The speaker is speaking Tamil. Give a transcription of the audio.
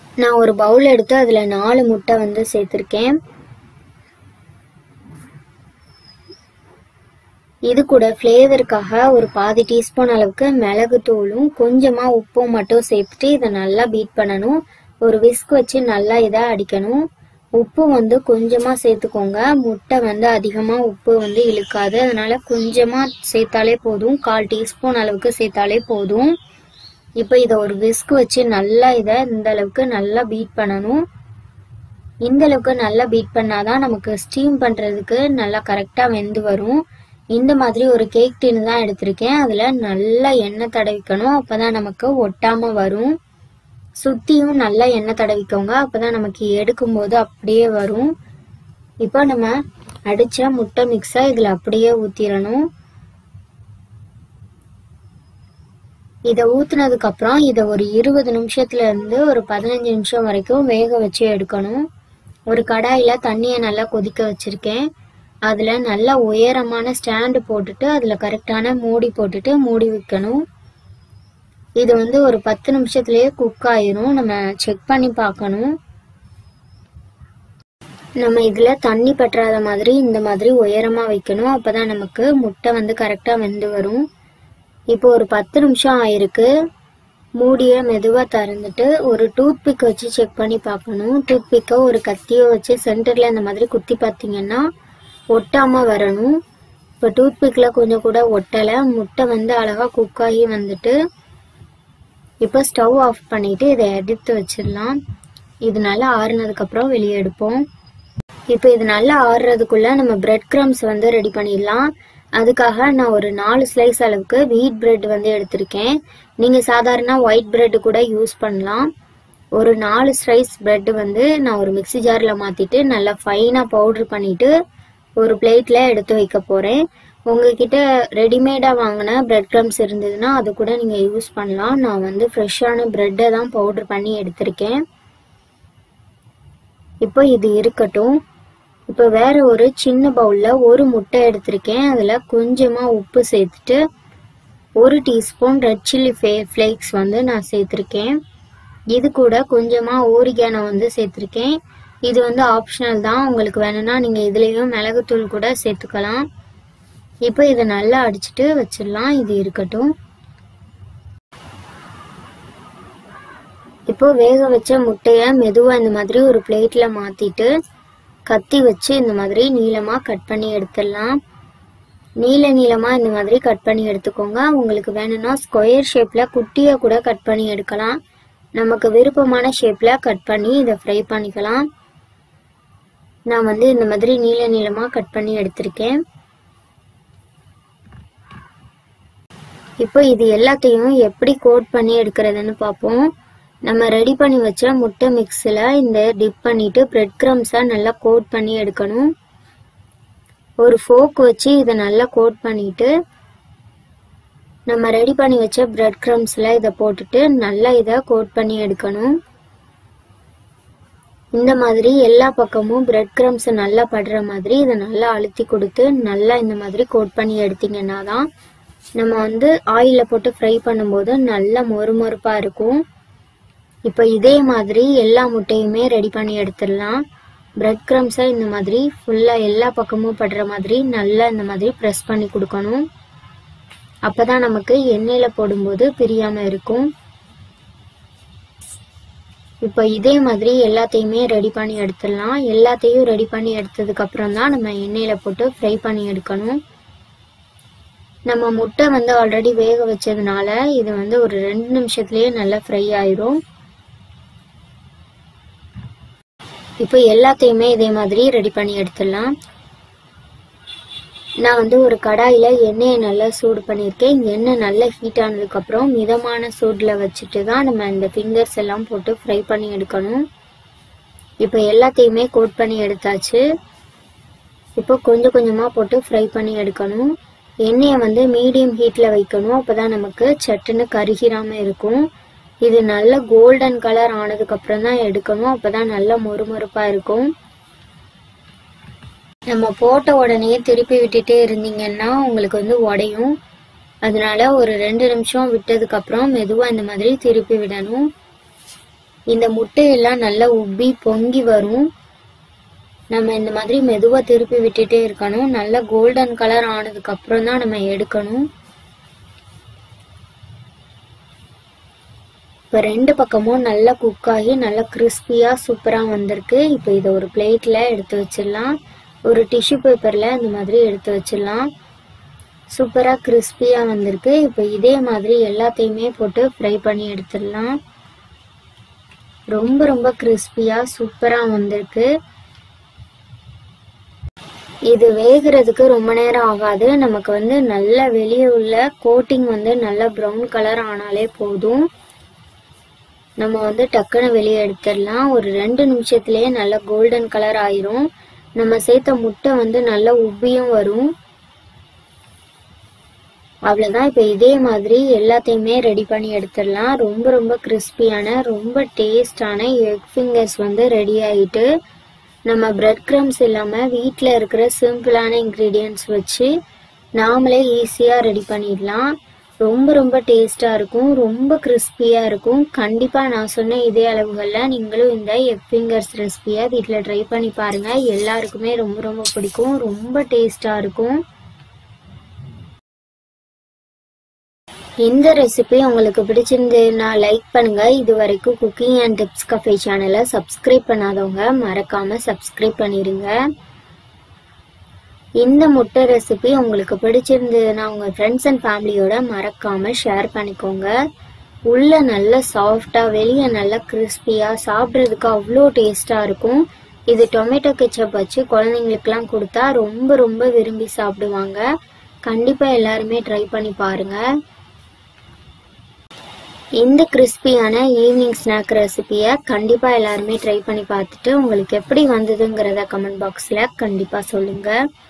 நான் ஒரு பவுல் எடுத்து அதில் நாலு முட்டை வந்து சேர்த்துருக்கேன் இது கூட ஃப்ளேவருக்காக ஒரு பாதி டீஸ்பூன் அளவுக்கு மிளகு தூளும் கொஞ்சமாக உப்பும் மட்டும் சேர்த்துட்டு இதை நல்லா பீட் பண்ணணும் ஒரு விஸ்க் வச்சு நல்லா இதை அடிக்கணும் உப்பு வந்து கொஞ்சமாக சேர்த்துக்கோங்க முட்டை வந்து அதிகமாக உப்பு வந்து இழுக்காது அதனால கொஞ்சமாக சேர்த்தாலே போதும் கால் டீஸ்பூன் அளவுக்கு சேர்த்தாலே போதும் இப்போ இதை ஒரு விஸ்க் வச்சு நல்லா இதை இந்த அளவுக்கு நல்லா பீட் பண்ணணும் இந்த அளவுக்கு நல்லா பீட் பண்ணாதான் நமக்கு ஸ்டீம் பண்ணுறதுக்கு நல்லா கரெக்டாக வெந்து வரும் இந்த மாதிரி ஒரு கேக் டின் தான் எடுத்திருக்கேன் அதில் நல்லா எண்ணெய் தடவிக்கணும் அப்போ தான் நமக்கு ஒட்டாமல் வரும் சுற்றியும் நல்லா எண்ணெய் தடவிக்கோங்க அப்போ தான் நமக்கு எடுக்கும்போது அப்படியே வரும் இப்போ நம்ம அடித்த முட்டை மிக்ஸை இதில் அப்படியே ஊற்றிடணும் இதை ஊத்துனதுக்கு அப்புறம் இதை ஒரு இருபது நிமிஷத்துல இருந்து ஒரு பதினஞ்சு நிமிஷம் வரைக்கும் வேக வச்சு எடுக்கணும் ஒரு கடாயில தண்ணியை நல்லா கொதிக்க வச்சிருக்கேன் அதுல நல்லா உயரமான ஸ்டாண்டு போட்டுட்டு அதுல கரெக்டான மூடி போட்டுட்டு மூடி வைக்கணும் இது வந்து ஒரு பத்து நிமிஷத்துலயே குக் ஆயிரும் நம்ம செக் பண்ணி பார்க்கணும் நம்ம இதுல தண்ணி பற்றாத மாதிரி இந்த மாதிரி உயரமா வைக்கணும் அப்பதான் நமக்கு முட்டை வந்து கரெக்டா வெந்து வரும் இப்போ ஒரு பத்து நிமிஷம் ஆயிருக்கு மூடியை மெதுவாக திறந்துட்டு ஒரு டூத் பிக் வச்சு செக் பண்ணி பார்க்கணும் டூத் பிக்கை ஒரு கத்தியோ வச்சு சென்டரில் இந்த மாதிரி குத்தி பார்த்தீங்கன்னா ஒட்டாமல் வரணும் இப்போ டூத் பிக்கில் கொஞ்சம் கூட ஒட்டலை முட்டை வந்து அழகாக குக் ஆகி வந்துட்டு இப்போ ஸ்டவ் ஆஃப் பண்ணிட்டு இதை எடுத்து வச்சிடலாம் இது நல்லா ஆறுனதுக்கப்புறம் வெளியே எடுப்போம் இப்போ இது நல்லா ஆறுறதுக்குள்ள நம்ம பிரெட் கிரம்ஸ் வந்து ரெடி பண்ணிடலாம் அதுக்காக நான் ஒரு நாலு ஸ்லைஸ் அளவுக்கு வீட் பிரெட் வந்து எடுத்திருக்கேன் நீங்கள் சாதாரண ஒயிட் பிரெட் கூட யூஸ் பண்ணலாம் ஒரு நாலு ஸ்லைஸ் பிரெட் வந்து நான் ஒரு மிக்ஸி ஜாரில் மாற்றிட்டு நல்லா ஃபைனாக பவுட்ரு பண்ணிட்டு ஒரு பிளேட்டில் எடுத்து வைக்க போகிறேன் உங்ககிட்ட ரெடிமேடாக வாங்கின பிரெட் க்ரம்ஸ் இருந்ததுன்னா அது கூட நீங்கள் யூஸ் பண்ணலாம் நான் வந்து ஃப்ரெஷ்ஷான பிரெட்டை தான் பவுட்ரு பண்ணி எடுத்திருக்கேன் இப்போ இது இருக்கட்டும் இப்போ வேற ஒரு சின்ன பவுலில் ஒரு முட்டை எடுத்திருக்கேன் அதில் கொஞ்சமாக உப்பு சேர்த்துட்டு ஒரு டீஸ்பூன் ரெட் சில்லி ஃபே ஃப்ளேக்ஸ் வந்து நான் சேர்த்துருக்கேன் இது கூட கொஞ்சமாக ஓரிகானோ வந்து சேர்த்துருக்கேன் இது வந்து ஆப்ஷனல் தான் உங்களுக்கு வேணும்னா நீங்கள் இதுலேயும் மிளகுத்தூள் கூட சேர்த்துக்கலாம் இப்போ இதை நல்லா அடிச்சுட்டு வச்சிடலாம் இது இருக்கட்டும் இப்போ வேக வச்ச முட்டையை மெதுவாக இந்த மாதிரி ஒரு பிளேட்டில் மாற்றிட்டு கத்தி வச்சு இந்த மாதிரி நீளமாக கட் பண்ணி எடுத்துடலாம் நீல நீளமாக இந்த மாதிரி கட் பண்ணி எடுத்துக்கோங்க உங்களுக்கு வேணும்னா ஸ்கொயர் ஷேப்பில் குட்டியாக கூட கட் பண்ணி எடுக்கலாம் நமக்கு விருப்பமான ஷேப்பில் கட் பண்ணி இதை ஃப்ரை பண்ணிக்கலாம் நான் வந்து இந்த மாதிரி நீல நீளமாக கட் பண்ணி எடுத்திருக்கேன் இப்போ இது எல்லாத்தையும் எப்படி கோட் பண்ணி எடுக்கிறதுன்னு பார்ப்போம் நம்ம ரெடி பண்ணி வச்ச முட்டை மிக்ஸில் இந்த டிப் பண்ணிட்டு பிரெட் க்ரம்ஸை நல்லா கோட் பண்ணி எடுக்கணும் ஒரு ஃபோக் வச்சு இதை நல்லா கோட் பண்ணிட்டு நம்ம ரெடி பண்ணி வச்ச பிரெட் க்ரம்ஸில் இதை போட்டுட்டு நல்லா இதை கோட் பண்ணி எடுக்கணும் இந்த மாதிரி எல்லா பக்கமும் பிரெட் க்ரம்ஸ் நல்லா படுற மாதிரி இதை நல்லா அழுத்தி கொடுத்து நல்லா இந்த மாதிரி கோட் பண்ணி எடுத்தீங்கன்னா தான் நம்ம வந்து ஆயிலில் போட்டு ஃப்ரை பண்ணும்போது நல்லா மொறுமொறுப்பாக இருக்கும் இப்போ இதே மாதிரி எல்லா முட்டையுமே ரெடி பண்ணி எடுத்துடலாம் பிரெட் க்ரம்ஸை இந்த மாதிரி ஃபுல்லாக எல்லா பக்கமும் படுற மாதிரி நல்லா இந்த மாதிரி ப்ரெஸ் பண்ணி கொடுக்கணும் அப்போ தான் நமக்கு எண்ணெயில் போடும்போது பிரியாமல் இருக்கும் இப்போ இதே மாதிரி எல்லாத்தையுமே ரெடி பண்ணி எடுத்துடலாம் எல்லாத்தையும் ரெடி பண்ணி எடுத்ததுக்கு அப்புறம் தான் நம்ம எண்ணெயில் போட்டு ஃப்ரை பண்ணி எடுக்கணும் நம்ம முட்டை வந்து ஆல்ரெடி வேக வச்சதுனால இது வந்து ஒரு ரெண்டு நிமிஷத்துலேயே நல்லா ஃப்ரை ஆயிரும் இப்போ எல்லாத்தையுமே இதே மாதிரி ரெடி பண்ணி எடுத்துடலாம் நான் வந்து ஒரு கடாயில் எண்ணெயை நல்லா சூடு பண்ணியிருக்கேன் எண்ணெய் நல்லா ஹீட் ஆனதுக்கப்புறம் மிதமான சூடில் வச்சுட்டு தான் நம்ம இந்த ஃபிங்கர்ஸ் எல்லாம் போட்டு ஃப்ரை பண்ணி எடுக்கணும் இப்போ எல்லாத்தையுமே கோட் பண்ணி எடுத்தாச்சு இப்போ கொஞ்சம் கொஞ்சமாக போட்டு ஃப்ரை பண்ணி எடுக்கணும் எண்ணெயை வந்து மீடியம் ஹீட்டில் வைக்கணும் அப்போ தான் நமக்கு சட்டுன்னு கருகிராமல் இருக்கும் இது நல்ல கோல்டன் கலர் ஆனதுக்கப்புறம் தான் எடுக்கணும் அப்போ தான் நல்லா மொறுமொறுப்பாக இருக்கும் நம்ம போட்ட உடனே திருப்பி விட்டுட்டே இருந்தீங்கன்னா உங்களுக்கு வந்து உடையும் அதனால ஒரு ரெண்டு நிமிஷம் விட்டதுக்கப்புறம் மெதுவாக இந்த மாதிரி திருப்பி விடணும் இந்த முட்டையெல்லாம் நல்லா உப்பி பொங்கி வரும் நம்ம இந்த மாதிரி மெதுவாக திருப்பி விட்டுட்டே இருக்கணும் நல்லா கோல்டன் கலர் ஆனதுக்கு அப்புறம் தான் நம்ம எடுக்கணும் இப்போ ரெண்டு பக்கமும் நல்லா குக் ஆகி நல்லா கிறிஸ்பியாக சூப்பராக வந்திருக்கு இப்போ இதை ஒரு பிளேட்டில் எடுத்து வச்சிடலாம் ஒரு டிஷ்யூ பேப்பரில் இந்த மாதிரி எடுத்து வச்சிடலாம் சூப்பராக கிறிஸ்பியாக வந்திருக்கு இப்போ இதே மாதிரி எல்லாத்தையுமே போட்டு ஃப்ரை பண்ணி எடுத்துடலாம் ரொம்ப ரொம்ப கிறிஸ்பியாக சூப்பராக வந்திருக்கு இது வேகிறதுக்கு ரொம்ப நேரம் ஆகாது நமக்கு வந்து நல்ல வெளியே உள்ள கோட்டிங் வந்து நல்ல ப்ரௌன் கலர் ஆனாலே போதும் நம்ம வந்து டக்குன்னு வெளியே எடுத்துடலாம் ஒரு ரெண்டு நிமிஷத்துலயே நல்ல கோல்டன் கலர் ஆயிரும் நம்ம சேர்த்த முட்டை வந்து நல்லா உப்பியும் வரும் அவ்வளோதான் இப்போ இதே மாதிரி எல்லாத்தையுமே ரெடி பண்ணி எடுத்துடலாம் ரொம்ப ரொம்ப கிறிஸ்பியான ரொம்ப டேஸ்டான எக் ஃபிங்கர்ஸ் வந்து ரெடி ஆயிட்டு நம்ம பிரெட் க்ரம்ஸ் இல்லாமல் வீட்டில் இருக்கிற சிம்பிளான இன்க்ரீடியன்ட்ஸ் வச்சு நாமளே ஈஸியாக ரெடி பண்ணிடலாம் ரொம்ப ரொம்ப டேஸ்ட்டாக இருக்கும் ரொம்ப கிறிஸ்பியாக இருக்கும் கண்டிப்பாக நான் சொன்ன இதே அளவுகளில் நீங்களும் இந்த எக் ஃபிங்கர்ஸ் ரெசிபியை வீட்டில் ட்ரை பண்ணி பாருங்கள் எல்லாருக்குமே ரொம்ப ரொம்ப பிடிக்கும் ரொம்ப டேஸ்ட்டாக இருக்கும் இந்த ரெசிபி உங்களுக்கு பிடிச்சிருந்ததுன்னா லைக் பண்ணுங்க இது வரைக்கும் குக்கிங் அண்ட் டிப்ஸ் கஃபே சேனலை சப்ஸ்கிரைப் பண்ணாதவங்க மறக்காம சப்ஸ்கிரைப் பண்ணிடுங்க இந்த முட்டை ரெசிபி உங்களுக்கு பிடிச்சிருந்ததுன்னா உங்க ஃப்ரெண்ட்ஸ் அண்ட் ஃபேமிலியோட மறக்காம ஷேர் பண்ணிக்கோங்க உள்ள நல்ல சாஃப்டா வெளியே நல்ல கிறிஸ்பியா சாப்பிட்றதுக்கு அவ்வளோ டேஸ்டா இருக்கும் இது டொமேட்டோ கெச்சப் வச்சு குழந்தைங்களுக்குலாம் கொடுத்தா ரொம்ப ரொம்ப விரும்பி சாப்பிடுவாங்க கண்டிப்பா எல்லாருமே ட்ரை பண்ணி பாருங்க இந்த கிறிஸ்பியான ஈவினிங் ஸ்நாக் ரெசிபியை கண்டிப்பாக எல்லாருமே ட்ரை பண்ணி பார்த்துட்டு உங்களுக்கு எப்படி வந்ததுங்கிறத கமெண்ட் பாக்ஸில் கண்டிப்பாக சொல்லுங்கள்